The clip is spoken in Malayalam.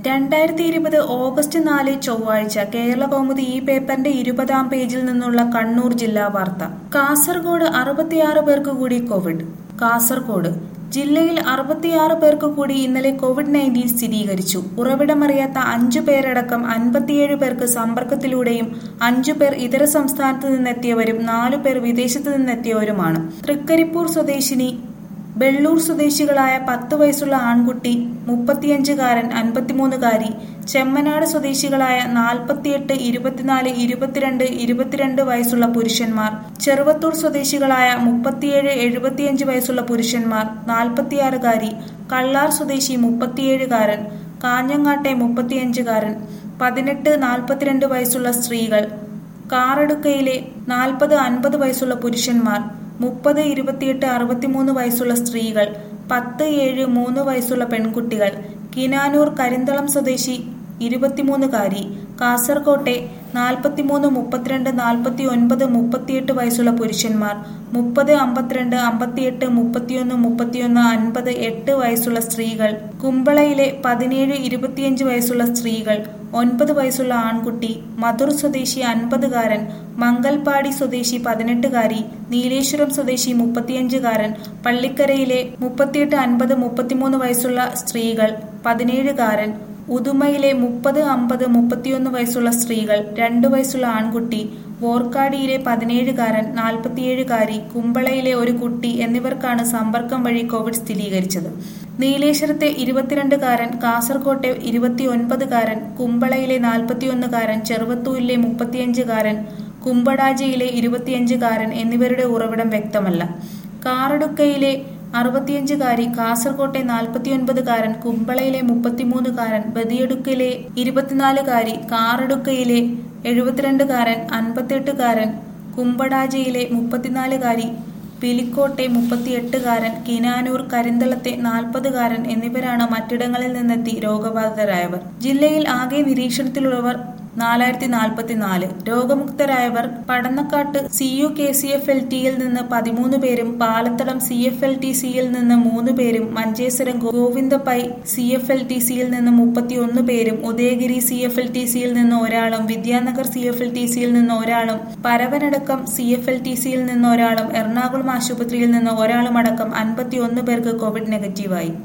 രണ്ടായിരത്തി ഇരുപത് ഓഗസ്റ്റ് നാല് ചൊവ്വാഴ്ച കേരള കൗമുദി ഈ പേപ്പറിന്റെ ഇരുപതാം പേജിൽ നിന്നുള്ള കണ്ണൂർ ജില്ലാ വാർത്ത കാസർഗോഡ് അറുപത്തിയാറ് പേർക്ക് കൂടി കോവിഡ് കാസർഗോഡ് ജില്ലയിൽ അറുപത്തിയാറ് പേർക്ക് കൂടി ഇന്നലെ കോവിഡ് നയൻറ്റീൻ സ്ഥിരീകരിച്ചു ഉറവിടമറിയാത്ത അഞ്ചു പേരടക്കം അൻപത്തിയേഴ് പേർക്ക് സമ്പർക്കത്തിലൂടെയും അഞ്ചു പേർ ഇതര സംസ്ഥാനത്ത് നിന്നെത്തിയവരും നാലു പേർ വിദേശത്ത് നിന്നെത്തിയവരുമാണ് തൃക്കരിപ്പൂർ സ്വദേശിനി ബെള്ളൂർ സ്വദേശികളായ പത്ത് വയസ്സുള്ള ആൺകുട്ടി മുപ്പത്തിയഞ്ചുകാരൻ അൻപത്തിമൂന്നുകാരി ചെമ്മനാട് സ്വദേശികളായ നാൽപ്പത്തിയെട്ട് ഇരുപത്തിനാല് ഇരുപത്തിരണ്ട് ഇരുപത്തിരണ്ട് വയസ്സുള്ള പുരുഷന്മാർ ചെറുവത്തൂർ സ്വദേശികളായ മുപ്പത്തിയേഴ് എഴുപത്തിയഞ്ച് വയസ്സുള്ള പുരുഷന്മാർ നാൽപ്പത്തിയാറുകാരി കള്ളാർ സ്വദേശി മുപ്പത്തിയേഴുകാരൻ കാഞ്ഞങ്ങാട്ടെ മുപ്പത്തിയഞ്ചുകാരൻ പതിനെട്ട് നാൽപ്പത്തിരണ്ട് വയസ്സുള്ള സ്ത്രീകൾ കാറടുക്കയിലെ നാൽപ്പത് അൻപത് വയസ്സുള്ള പുരുഷന്മാർ മുപ്പത് ഇരുപത്തിയെട്ട് അറുപത്തിമൂന്ന് വയസ്സുള്ള സ്ത്രീകൾ പത്ത് ഏഴ് മൂന്ന് വയസ്സുള്ള പെൺകുട്ടികൾ കിനാനൂർ കരിന്തളം സ്വദേശി ഇരുപത്തിമൂന്നുകാരി കാസർകോട്ടെ നാൽപ്പത്തിമൂന്ന് മുപ്പത്തിരണ്ട് നാൽപ്പത്തി ഒൻപത് മുപ്പത്തിയെട്ട് വയസ്സുള്ള പുരുഷന്മാർ മുപ്പത് അമ്പത്തിരണ്ട് അമ്പത്തിയെട്ട് മുപ്പത്തിയൊന്ന് മുപ്പത്തിയൊന്ന് അൻപത് എട്ട് വയസ്സുള്ള സ്ത്രീകൾ കുമ്പളയിലെ പതിനേഴ് ഇരുപത്തിയഞ്ച് വയസ്സുള്ള സ്ത്രീകൾ ഒൻപത് വയസ്സുള്ള ആൺകുട്ടി മധുർ സ്വദേശി അൻപതുകാരൻ മംഗൽപാടി സ്വദേശി പതിനെട്ടുകാരി നീലേശ്വരം സ്വദേശി മുപ്പത്തിയഞ്ചുകാരൻ പള്ളിക്കരയിലെ മുപ്പത്തിയെട്ട് അൻപത് മുപ്പത്തിമൂന്ന് വയസ്സുള്ള സ്ത്രീകൾ പതിനേഴുകാരൻ ഉദുമയിലെ മുപ്പത് അമ്പത് മുപ്പത്തിയൊന്ന് വയസ്സുള്ള സ്ത്രീകൾ രണ്ടു വയസ്സുള്ള ആൺകുട്ടി വോർക്കാടിയിലെ പതിനേഴുകാരൻ നാൽപ്പത്തിയേഴുകാരി കുമ്പളയിലെ ഒരു കുട്ടി എന്നിവർക്കാണ് സമ്പർക്കം വഴി കോവിഡ് സ്ഥിരീകരിച്ചത് നീലേശ്വരത്തെ ഇരുപത്തിരണ്ടുകാരൻ കാസർകോട്ടെ ഇരുപത്തിയൊൻപതുകാരൻ കുമ്പളയിലെ നാൽപ്പത്തിയൊന്നുകാരൻ ചെറുവത്തൂരിലെ മുപ്പത്തിയഞ്ചുകാരൻ കുമ്പടാജിയിലെ ഇരുപത്തിയഞ്ചുകാരൻ എന്നിവരുടെ ഉറവിടം വ്യക്തമല്ല കാറടുക്കയിലെ അറുപത്തിയഞ്ചുകാരി കാസർകോട്ടെ നാൽപ്പത്തിയൊൻപതുകാരൻ കുമ്പളയിലെ മുപ്പത്തിമൂന്നുകാരൻ ബദിയടുക്കയിലെ ഇരുപത്തിനാലുകാരി കാറടുക്കയിലെ എഴുപത്തിരണ്ടുകാരൻ അൻപത്തെട്ടുകാരൻ കുമ്പടാജിയിലെ മുപ്പത്തിനാലുകാരി പിലിക്കോട്ടെ മുപ്പത്തിയെട്ടുകാരൻ കിനാനൂർ കരിന്തളത്തെ നാൽപ്പതുകാരൻ എന്നിവരാണ് മറ്റിടങ്ങളിൽ നിന്നെത്തി രോഗബാധിതരായവർ ജില്ലയിൽ ആകെ നിരീക്ഷണത്തിലുള്ളവർ നാലായിരത്തി നാൽപ്പത്തിനാല് രോഗമുക്തരായവർ പടന്നക്കാട്ട് C U K C F L ടിയിൽ നിന്ന് പതിമൂന്ന് പേരും പാലത്തടം സി എഫ് എൽ ടി സിയിൽ നിന്ന് മൂന്ന് പേരും Manjeshwaram ഗോവിന്ദപൈ C F L T സിയിൽ നിന്ന് മുപ്പത്തിയൊന്ന് പേരും Udayagiri C F L T സിയിൽ നിന്ന് ഒരാളും Vidyanagar C F L T സിയിൽ നിന്ന് ഒരാളും പരവനടക്കം സി എഫ് എൽ ടി സിയിൽ നിന്ന് ഒരാളും എറണാകുളം ആശുപത്രിയിൽ നിന്ന് ഒരാളുമടക്കം അൻപത്തിയൊന്ന് പേർക്ക് കോവിഡ് നെഗറ്റീവായി